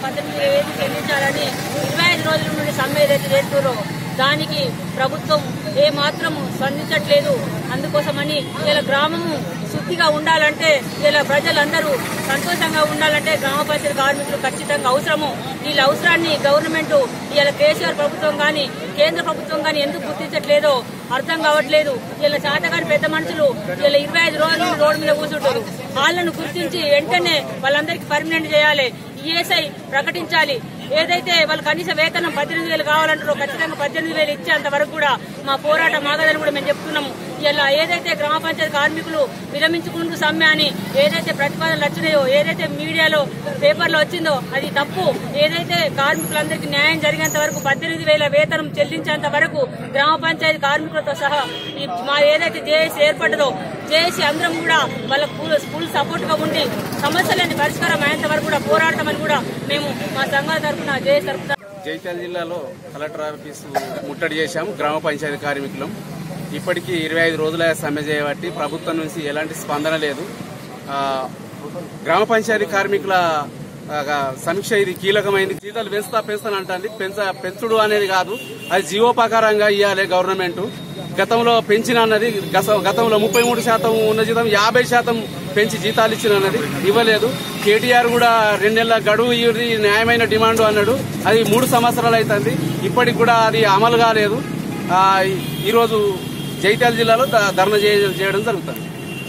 పద్దెనిమిది వేలు చెల్లించాలని ఇరవై ఐదు రోజుల నుండి సమ్మె ఏదైతే చేస్తున్నారో దానికి ప్రభుత్వం ఏ మాత్రం స్పందించట్లేదు అందుకోసమని ఇలా గ్రామము శుద్ధిగా ఉండాలంటే ఇలా ప్రజలందరూ సంతోషంగా ఉండాలంటే గ్రామ పంచాయతీ కార్మికులు ఖచ్చితంగా అవసరము వీళ్ళ అవసరాన్ని గవర్నమెంట్ ఇలా కేసీఆర్ ప్రభుత్వం కానీ కేంద్ర ప్రభుత్వం కానీ ఎందుకు గుర్తించట్లేదో అర్థం కావట్లేదు ఇలా చేతగాని పెద్ద మనుషులు ఇలా ఇరవై ఐదు రోజులు రోడ్డు మీద కూర్చుంటారు వాళ్ళను గుర్తించి వెంటనే వాళ్ళందరికీ పర్మనెంట్ చేయాలి ఈఎస్ఐ ప్రకటించాలి ఏదైతే వాళ్ళు కనీస వేతనం పద్దెనిమిది వేలు కావాలంటారో ఖచ్చితంగా పద్దెనిమిది వేలు ఇచ్చేంత వరకు కూడా మా పోరాటం ఆగదని కూడా మేము చెప్తున్నాము ఇలా ఏదైతే గ్రామ పంచాయతీ కార్మికులు విరమించుకుంటూ సమ్మె అని ఏదైతే ప్రతిపాదనలు వచ్చినాయో ఏదైతే మీడియాలో పేపర్లో వచ్చిందో అది తప్పు ఏదైతే కార్మికులందరికీ న్యాయం జరిగేంత వరకు పద్దెనిమిది వేల వేతనం చెల్లించేంత వరకు గ్రామ పంచాయతీ కార్మికులతో సహా ఈ మా ఏదైతే జేఏసీ ఏర్పడ్డదో జేఏసీ అందరం కూడా వాళ్ళ ఫుల్ సపోర్ట్ గా ఉండి సమస్యలన్నీ పరిష్కారం అయ్యేంత వరకు కూడా పోరాడతామని కూడా మేము మా సంఘాల తరఫున జేఏసీ తరఫున జైత్యాల జిల్లాలో కలెక్టర్ ఆఫీసు ముట్టడి చేశాము గ్రామ పంచాయతీ కార్మికులం ఇప్పటికీ ఇరవై ఐదు రోజుల సమ్మె చేయబట్టి ప్రభుత్వం నుంచి ఎలాంటి స్పందన లేదు ఆ, గ్రామ పంచాయతీ కార్మికుల ఆ, సమీక్ష ఇది కీలకమైంది జీతాలు పెంచుతా పెంచుతాను అంటుంది పెంచ పెంచుడు అనేది కాదు అది జీవోపకారంగా ఇవ్వాలి గవర్నమెంట్ గతంలో పెంచిన అన్నది గత- గతంలో ముప్పై మూడు శాతం ఉన్న జీతం యాభై శాతం పెంచి జీతాలు ఇచ్చిన అన్నది ఇవ్వలేదు కేటీఆర్ కూడా రెండేళ్ల గడువు ఇది న్యాయమైన డిమాండ్ అన్నాడు అది మూడు సంవత్సరాలు అవుతుంది ఇప్పటికి కూడా అది అమలు కాలేదు ఆ, ఈ- ఈరోజు జైత్యాల జిల్లాలో ద- ధర్నా చేయ- చేయడం జరుగుతుంది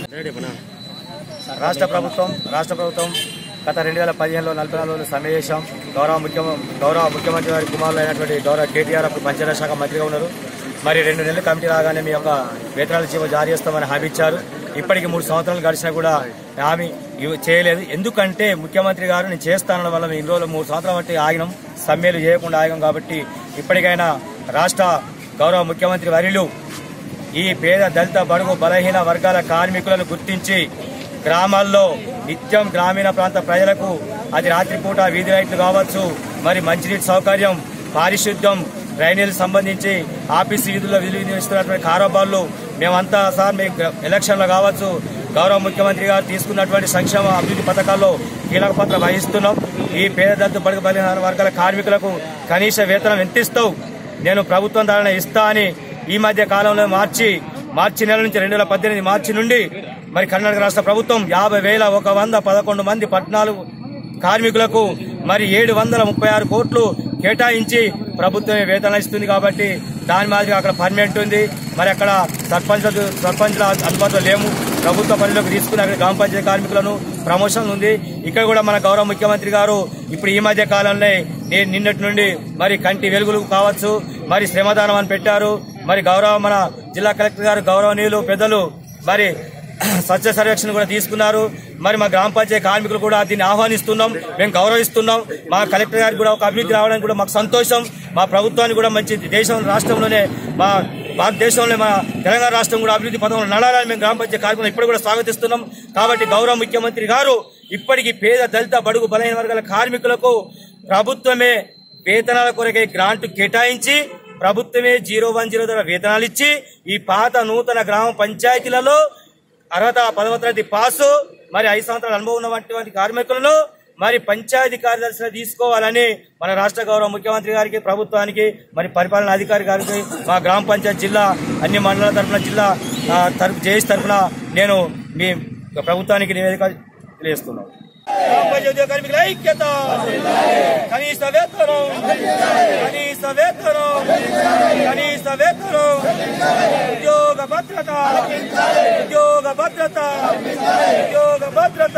రాష్ట్ర ప్రభుత్వం రాష్ట్ర ప్రభుత్వం గత రెండు వేల పదిహేనులో నలభై నాలుగు రోజులు సమ్మె చేశాం గౌరవ ముఖ్యమ గౌరవ ముఖ్యమంత్రి గారి కుమారులు అయినటువంటి గౌరవ కేటీఆర్ అప్పుడు పంచాయతీ శాఖ మంత్రిగా ఉన్నారు మరి రెండు నెలల కమిటీ రాగానే మీ యొక్క వేతనాల జీవో జారీ చేస్తామని హామీ ఇచ్చారు ఇప్పటికి మూడు సంవత్సరాలు గడిచినా కూడా హామీ ఇవ్- చేయలేదు ఎందుకంటే ముఖ్యమంత్రి గారు నేను చేస్తానడం వల్ల మేము ఇన్ని రోజులు మూడు సంవత్సరాల బట్టి ఆగినాం సమ్మెలు చేయకుండా ఆగాం కాబట్టి ఇప్పటికైనా రాష్ట్ర గౌరవ ముఖ్యమంత్రి వర్యులు ఈ పేద దళిత బడుగు బలహీన వర్గాల కార్మికులను గుర్తించి గ్రామాల్లో నిత్యం గ్రామీణ ప్రాంత ప్రజలకు అది రాత్రిపూట వీధి లైట్లు కావచ్చు మరి మంచినీటి సౌకర్యం పారిశుద్ధ్యం డ్రైనేజీకి సంబంధించి ఆఫీస్ వీధుల్లో విధులు నిర్వహిస్తున్నటువంటి కారోబార్లు మేమంతా సార్ మీ ఎలక్షన్లో కావచ్చు గౌరవ ముఖ్యమంత్రి గారు తీసుకున్నటువంటి సంక్షేమ అభివృద్ధి పథకాల్లో కీలక పాత్ర వహిస్తున్నాం ఈ పేద దళిత బడుగు బలహీన వర్గాల కార్మికులకు కనీస వేతనం ఎంత ఇస్తావు నేను ప్రభుత్వం ద్వారా ఇస్తా అని ఈ మధ్య కాలంలో మార్చి మార్చి నెల నుంచి రెండు వేల పద్దెనిమిది మార్చి నుండి మరి కర్ణాటక రాష్ట్ర ప్రభుత్వం యాభై వేల ఒక వంద పదకొండు మంది పద్నాలుగు కార్మికులకు మరి ఏడు వందల ముప్పై ఆరు కోట్లు కేటాయించి ప్రభుత్వమే వేతనం ఇస్తుంది కాబట్టి దాని మాదిరిగా అక్కడ పర్మనెంట్ ఉంది మరి అక్కడ సర్పంచ్ సర్పంచ్ల అందుబాటులో లేము ప్రభుత్వ పనిలోకి తీసుకుని అక్కడ గ్రామ పంచాయతీ కార్మికులను ప్రమోషన్ ఉంది ఇక్కడ కూడా మన గౌరవ ముఖ్యమంత్రి గారు ఇప్పుడు ఈ మధ్య కాలంలో నే- నిన్నటి నుండి మరి కంటి వెలుగులు కావచ్చు మరి శ్రమదానం అని పెట్టారు మరి గౌరవ మన జిల్లా కలెక్టర్ గారు గౌరవనీయులు పెద్దలు మరి స్వచ్ఛ సర్వేక్షణ కూడా తీసుకున్నారు మరి మా గ్రామ పంచాయతీ కార్మికులు కూడా దీన్ని ఆహ్వానిస్తున్నాం మేము గౌరవిస్తున్నాం మా కలెక్టర్ గారికి కూడా ఒక అభివృద్ధి రావడానికి కూడా మాకు సంతోషం మా ప్రభుత్వానికి కూడా మంచి దేశం రాష్ట్రంలోనే మా భారతదేశంలో మా తెలంగాణ రాష్ట్రం కూడా అభివృద్ధి పథకంలో నడాలని మేము గ్రామ పంచాయతీ కార్మికులు ఇప్పుడు కూడా స్వాగతిస్తున్నాం కాబట్టి గౌరవ ముఖ్యమంత్రి గారు ఇప్పటికీ పేద దళిత బడుగు బలహీన వర్గాల కార్మికులకు ప్రభుత్వమే వేతనాల కొరకై గ్రాంట్ కేటాయించి ప్రభుత్వమే జీరో వన్ జీరో ద్వారా వేతనాలు ఇచ్చి ఈ పాత నూతన గ్రామ పంచాయతీలలో అర్హత పదవ తరగతి పాసు మరి ఐదు సంవత్సరాల అనుభవం ఉన్నటువంటి కార్మికులను మరి పంచాయతీ కార్యదర్శిగా తీసుకోవాలని మన రాష్ట్ర గౌరవ ముఖ్యమంత్రి గారికి ప్రభుత్వానికి మరి పరిపాలనా అధికారి గారికి మా గ్రామ పంచాయతీ జిల్లా అన్ని మండలాల తరఫున జిల్లా ఆ, తరపు జేఎస్ తరఫున నేను మీ ప్రభుత్వానికి నివేదిక తెలియజేస్తున్నాను గ్రామ పంచాయతీ ఉద్యోగ కార్మికుల ఐక్యత కనీస వేతనం కనీస వేతనం కనీస వేతనం ఉద్యోగ భద్రత ఉద్యోగ భద్రత ఉద్యోగ భద్రత